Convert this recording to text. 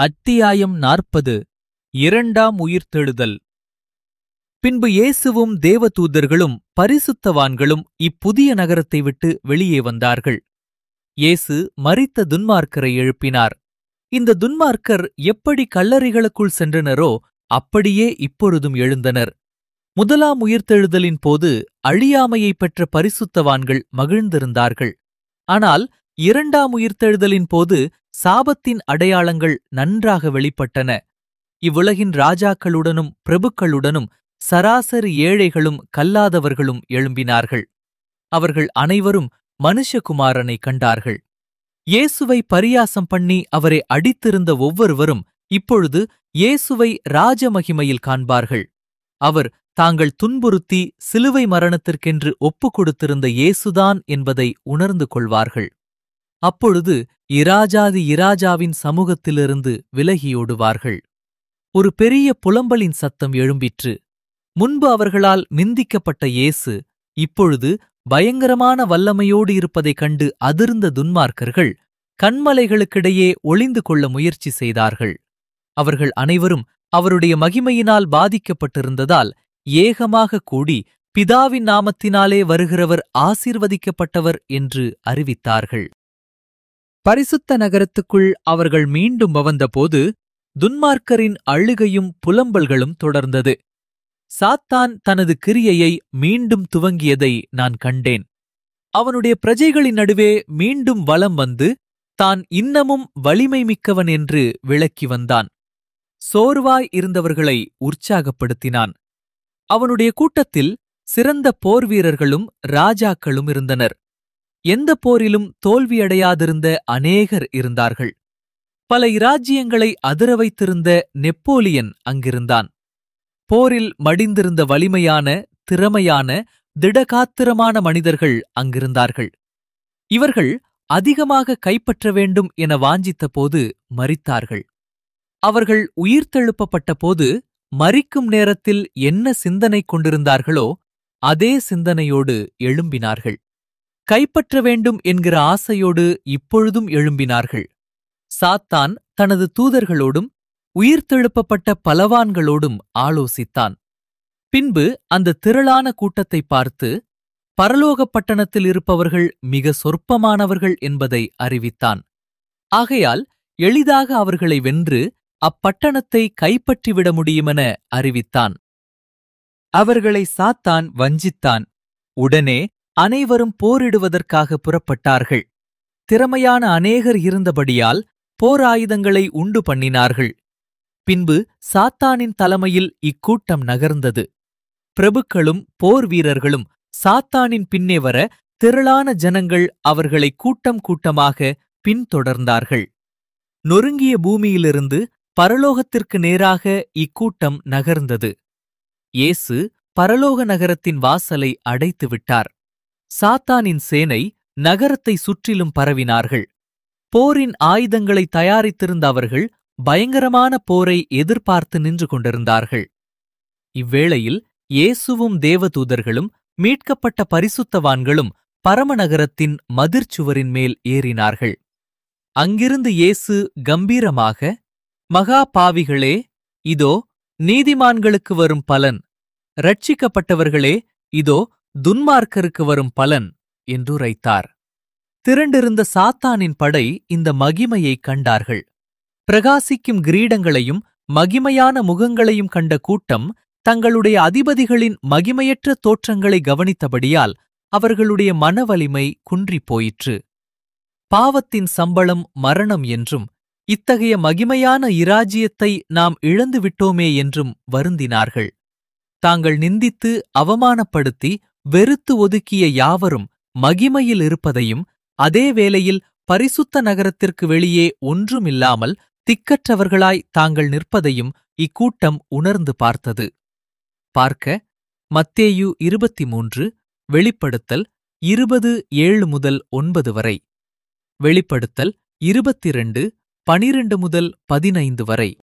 அத்தியாயம் நாற்பது இரண்டாம் உயிர்த்தெழுதல் பின்பு இயேசுவும் தேவதூதர்களும் பரிசுத்தவான்களும் இப்புதிய நகரத்தை விட்டு வெளியே வந்தார்கள் இயேசு மரித்த துன்மார்க்கரை எழுப்பினார் இந்த துன்மார்க்கர் எப்படி கல்லறைகளுக்குள் சென்றனரோ அப்படியே இப்பொழுதும் எழுந்தனர் முதலாம் உயிர்த்தெழுதலின் போது அழியாமையைப் பெற்ற பரிசுத்தவான்கள் மகிழ்ந்திருந்தார்கள் ஆனால் இரண்டாம் உயிர்த்தெழுதலின் போது சாபத்தின் அடையாளங்கள் நன்றாக வெளிப்பட்டன இவ்வுலகின் ராஜாக்களுடனும் பிரபுக்களுடனும் சராசரி ஏழைகளும் கல்லாதவர்களும் எழும்பினார்கள் அவர்கள் அனைவரும் மனுஷகுமாரனை கண்டார்கள் இயேசுவை பரியாசம் பண்ணி அவரை அடித்திருந்த ஒவ்வொருவரும் இப்பொழுது இயேசுவை ராஜமகிமையில் காண்பார்கள் அவர் தாங்கள் துன்புறுத்தி சிலுவை மரணத்திற்கென்று ஒப்புக் கொடுத்திருந்த இயேசுதான் என்பதை உணர்ந்து கொள்வார்கள் அப்பொழுது இராஜாதி இராஜாவின் சமூகத்திலிருந்து விலகியோடுவார்கள் ஒரு பெரிய புலம்பலின் சத்தம் எழும்பிற்று முன்பு அவர்களால் நிந்திக்கப்பட்ட இயேசு இப்பொழுது பயங்கரமான வல்லமையோடு இருப்பதைக் கண்டு அதிர்ந்த துன்மார்க்கர்கள் கண்மலைகளுக்கிடையே ஒளிந்து கொள்ள முயற்சி செய்தார்கள் அவர்கள் அனைவரும் அவருடைய மகிமையினால் பாதிக்கப்பட்டிருந்ததால் ஏகமாக கூடி பிதாவின் நாமத்தினாலே வருகிறவர் ஆசீர்வதிக்கப்பட்டவர் என்று அறிவித்தார்கள் பரிசுத்த நகரத்துக்குள் அவர்கள் மீண்டும் வந்தபோது துன்மார்க்கரின் அழுகையும் புலம்பல்களும் தொடர்ந்தது சாத்தான் தனது கிரியையை மீண்டும் துவங்கியதை நான் கண்டேன் அவனுடைய பிரஜைகளின் நடுவே மீண்டும் வலம் வந்து தான் இன்னமும் வலிமை மிக்கவன் என்று விளக்கி வந்தான் சோர்வாய் இருந்தவர்களை உற்சாகப்படுத்தினான் அவனுடைய கூட்டத்தில் சிறந்த போர் வீரர்களும் ராஜாக்களும் இருந்தனர் எந்த போரிலும் தோல்வியடையாதிருந்த அநேகர் இருந்தார்கள் பல இராஜ்யங்களை அதிர வைத்திருந்த நெப்போலியன் அங்கிருந்தான் போரில் மடிந்திருந்த வலிமையான திறமையான திடகாத்திரமான மனிதர்கள் அங்கிருந்தார்கள் இவர்கள் அதிகமாக கைப்பற்ற வேண்டும் என வாஞ்சித்தபோது மரித்தார்கள் அவர்கள் உயிர்த்தெழுப்பப்பட்ட போது மரிக்கும் நேரத்தில் என்ன சிந்தனை கொண்டிருந்தார்களோ அதே சிந்தனையோடு எழும்பினார்கள் கைப்பற்ற வேண்டும் என்கிற ஆசையோடு இப்பொழுதும் எழும்பினார்கள் சாத்தான் தனது தூதர்களோடும் உயிர்த்தெழுப்பப்பட்ட பலவான்களோடும் ஆலோசித்தான் பின்பு அந்த திரளான கூட்டத்தை பார்த்து பரலோகப் பட்டணத்தில் இருப்பவர்கள் மிக சொற்பமானவர்கள் என்பதை அறிவித்தான் ஆகையால் எளிதாக அவர்களை வென்று அப்பட்டணத்தை கைப்பற்றிவிட முடியுமென அறிவித்தான் அவர்களை சாத்தான் வஞ்சித்தான் உடனே அனைவரும் போரிடுவதற்காக புறப்பட்டார்கள் திறமையான அநேகர் இருந்தபடியால் போர் ஆயுதங்களை உண்டு பண்ணினார்கள் பின்பு சாத்தானின் தலைமையில் இக்கூட்டம் நகர்ந்தது பிரபுக்களும் போர் வீரர்களும் சாத்தானின் பின்னே வர திரளான ஜனங்கள் அவர்களை கூட்டம் கூட்டமாக பின்தொடர்ந்தார்கள் நொறுங்கிய பூமியிலிருந்து பரலோகத்திற்கு நேராக இக்கூட்டம் நகர்ந்தது இயேசு பரலோக நகரத்தின் வாசலை அடைத்து விட்டார் சாத்தானின் சேனை நகரத்தை சுற்றிலும் பரவினார்கள் போரின் ஆயுதங்களை தயாரித்திருந்த அவர்கள் பயங்கரமான போரை எதிர்பார்த்து நின்று கொண்டிருந்தார்கள் இவ்வேளையில் இயேசுவும் தேவதூதர்களும் மீட்கப்பட்ட பரிசுத்தவான்களும் பரமநகரத்தின் மதிர்ச்சுவரின் மேல் ஏறினார்கள் அங்கிருந்து இயேசு கம்பீரமாக மகா பாவிகளே இதோ நீதிமான்களுக்கு வரும் பலன் ரட்சிக்கப்பட்டவர்களே இதோ துன்மார்க்கருக்கு வரும் பலன் என்றுரைத்தார் திரண்டிருந்த சாத்தானின் படை இந்த மகிமையைக் கண்டார்கள் பிரகாசிக்கும் கிரீடங்களையும் மகிமையான முகங்களையும் கண்ட கூட்டம் தங்களுடைய அதிபதிகளின் மகிமையற்ற தோற்றங்களை கவனித்தபடியால் அவர்களுடைய மனவலிமை குன்றிப் போயிற்று பாவத்தின் சம்பளம் மரணம் என்றும் இத்தகைய மகிமையான இராஜ்யத்தை நாம் இழந்து விட்டோமே என்றும் வருந்தினார்கள் தாங்கள் நிந்தித்து அவமானப்படுத்தி வெறுத்து ஒதுக்கிய யாவரும் மகிமையில் இருப்பதையும் அதே வேளையில் பரிசுத்த நகரத்திற்கு வெளியே ஒன்றுமில்லாமல் திக்கற்றவர்களாய் தாங்கள் நிற்பதையும் இக்கூட்டம் உணர்ந்து பார்த்தது பார்க்க மத்தேயு இருபத்தி மூன்று வெளிப்படுத்தல் இருபது ஏழு முதல் ஒன்பது வரை வெளிப்படுத்தல் இருபத்திரண்டு பனிரெண்டு முதல் பதினைந்து வரை